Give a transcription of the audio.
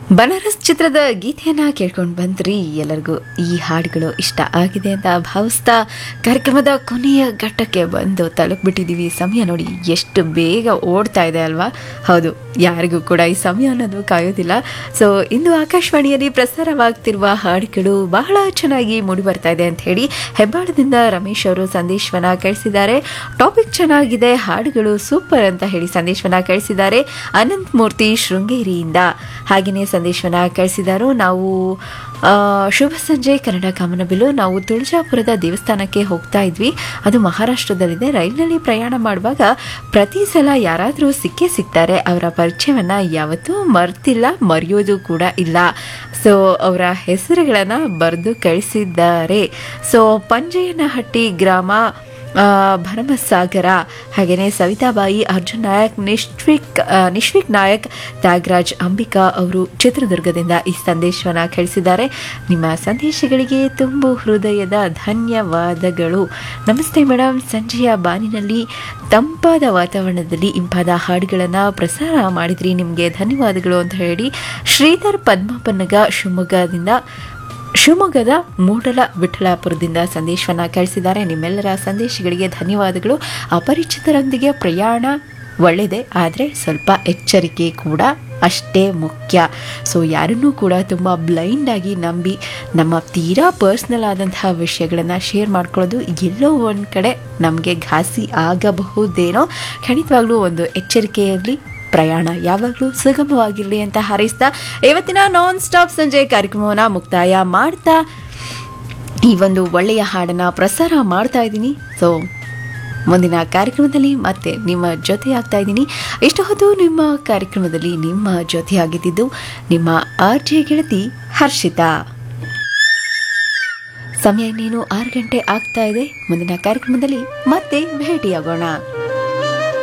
ಬನಾರಸ್ ಚಿತ್ರದ ಗೀತೆಯನ್ನ ಕೇಳ್ಕೊಂಡು ಬಂದ್ರಿ ಎಲ್ಲರಿಗೂ ಈ ಹಾಡುಗಳು ಇಷ್ಟ ಆಗಿದೆ ಅಂತ ಭಾವಿಸ್ತಾ ಕಾರ್ಯಕ್ರಮದ ಕೊನೆಯ ಘಟ್ಟಕ್ಕೆ ಬಂದು ತಲುಪಿಬಿಟ್ಟಿದ್ದೀವಿ ಸಮಯ ನೋಡಿ ಎಷ್ಟು ಬೇಗ ಓಡ್ತಾ ಇದೆ ಅಲ್ವಾ ಹೌದು ಯಾರಿಗೂ ಕೂಡ ಈ ಸಮಯ ಅನ್ನೋದು ಕಾಯೋದಿಲ್ಲ ಸೊ ಇಂದು ಆಕಾಶವಾಣಿಯಲ್ಲಿ ಪ್ರಸಾರವಾಗ್ತಿರುವ ಹಾಡುಗಳು ಬಹಳ ಚೆನ್ನಾಗಿ ಮೂಡಿ ಬರ್ತಾ ಇದೆ ಅಂತ ಹೇಳಿ ಹೆಬ್ಬಾಳದಿಂದ ರಮೇಶ್ ಅವರು ಸಂದೇಶವನ್ನ ಕಳಿಸಿದ್ದಾರೆ ಟಾಪಿಕ್ ಚೆನ್ನಾಗಿದೆ ಹಾಡುಗಳು ಸೂಪರ್ ಅಂತ ಹೇಳಿ ಸಂದೇಶವನ್ನ ಕಳಿಸಿದ್ದಾರೆ ಅನಂತ್ ಮೂರ್ತಿ ಶೃಂಗೇರಿಯಿಂದ ಹಾಗೆಯೇ ಸಂದೇಶವನ್ನ ಕಳಿಸಿದರು ನಾವು ಆ, ಶುಭ ಸಂಜೆ ಕನ್ನಡ ಕಾಮನಬಿಲ್ಲು ನಾವು ತುಳಜಾಪುರದ ದೇವಸ್ಥಾನಕ್ಕೆ ಹೋಗ್ತಾ ಇದ್ವಿ ಅದು ಮಹಾರಾಷ್ಟ್ರದಲ್ಲಿದೆ ರೈಲಿನಲ್ಲಿ ಪ್ರಯಾಣ ಮಾಡುವಾಗ ಪ್ರತಿ ಸಲ ಯಾರಾದರೂ ಸಿಕ್ಕೇ ಸಿಗ್ತಾರೆ ಅವರ ಪರಿಚಯವನ್ನ ಯಾವತ್ತೂ ಮರ್ತಿಲ್ಲ ಮರೆಯೋದು ಕೂಡ ಇಲ್ಲ ಸೊ ಅವರ ಹೆಸರುಗಳನ್ನು ಬರೆದು ಕಳಿಸಿದ್ದಾರೆ ಸೊ ಪಂಜಯ್ಯನಹಟ್ಟಿ ಗ್ರಾಮ ಆ, ಭರಮಸಾಗರ ಹಾಗೆಯೇ ಸವಿತಾಬಾಯಿ ಅರ್ಜುನ್ ನಾಯಕ್ ನಿಶ್ವಿಕ್ ಆ, ನಿಶ್ವಿಕ್ ನಾಯಕ್ ತ್ಯಾಗರಾಜ್ ಅಂಬಿಕಾ ಅವರು ಚಿತ್ರದುರ್ಗದಿಂದ ಈ ಸಂದೇಶವನ್ನು ಕಳಿಸಿದ್ದಾರೆ ನಿಮ್ಮ ಸಂದೇಶಗಳಿಗೆ ತುಂಬು ಹೃದಯದ ಧನ್ಯವಾದಗಳು ನಮಸ್ತೆ ಮೇಡಮ್ ಸಂಜೆಯ ಬಾನಿನಲ್ಲಿ ತಂಪಾದ ವಾತಾವರಣದಲ್ಲಿ ಇಂಪಾದ ಹಾಡುಗಳನ್ನು ಪ್ರಸಾರ ಮಾಡಿದ್ರಿ ನಿಮಗೆ ಧನ್ಯವಾದಗಳು ಅಂತ ಹೇಳಿ ಶ್ರೀಧರ್ ಪದ್ಮಪನ್ನಗ ಶಿವಮೊಗ್ಗದಿಂದ ಶಿವಮೊಗ್ಗದ ಮೂಡಲ ವಿಠಲಾಪುರದಿಂದ ಸಂದೇಶವನ್ನು ಕಳಿಸಿದ್ದಾರೆ ನಿಮ್ಮೆಲ್ಲರ ಸಂದೇಶಗಳಿಗೆ ಧನ್ಯವಾದಗಳು ಅಪರಿಚಿತರೊಂದಿಗೆ ಪ್ರಯಾಣ ಒಳ್ಳೆಯದೇ ಆದರೆ ಸ್ವಲ್ಪ ಎಚ್ಚರಿಕೆ ಕೂಡ ಅಷ್ಟೇ ಮುಖ್ಯ ಸೊ ಯಾರನ್ನೂ ಕೂಡ ತುಂಬ ಬ್ಲೈಂಡಾಗಿ ನಂಬಿ ನಮ್ಮ ತೀರಾ ಪರ್ಸ್ನಲ್ ಆದಂತಹ ವಿಷಯಗಳನ್ನು ಶೇರ್ ಮಾಡ್ಕೊಳ್ಳೋದು ಎಲ್ಲೋ ಒಂದು ಕಡೆ ನಮಗೆ ಘಾಸಿ ಆಗಬಹುದೇನೋ ಖಂಡಿತವಾಗ್ಲೂ ಒಂದು ಎಚ್ಚರಿಕೆಯಲ್ಲಿ ಪ್ರಯಾಣ ಯಾವಾಗಲೂ ಸುಗಮವಾಗಿರಲಿ ಅಂತ ಹಾರೈಸ್ತಾ ಇವತ್ತಿನ ನಾನ್ ಸ್ಟಾಪ್ ಸಂಜೆ ಕಾರ್ಯಕ್ರಮವನ್ನು ಮುಕ್ತಾಯ ಮಾಡ್ತಾ ಈ ಒಂದು ಒಳ್ಳೆಯ ಹಾಡನ್ನು ಪ್ರಸಾರ ಮಾಡ್ತಾ ಇದ್ದೀನಿ ಸೊ ಮುಂದಿನ ಕಾರ್ಯಕ್ರಮದಲ್ಲಿ ಮತ್ತೆ ನಿಮ್ಮ ಜೊತೆ ಆಗ್ತಾ ಇದ್ದೀನಿ ಇಷ್ಟು ಹೊತ್ತು ನಿಮ್ಮ ಕಾರ್ಯಕ್ರಮದಲ್ಲಿ ನಿಮ್ಮ ಜೊತೆ ಆಗಿದ್ದು ನಿಮ್ಮ ಆರ್ ಜೆ ಗೆಳತಿ ಹರ್ಷಿತಾ ಸಮಯ ಇನ್ನೇನು ಆರು ಗಂಟೆ ಆಗ್ತಾ ಇದೆ ಮುಂದಿನ ಕಾರ್ಯಕ್ರಮದಲ್ಲಿ ಮತ್ತೆ ಭೇಟಿಯಾಗೋಣ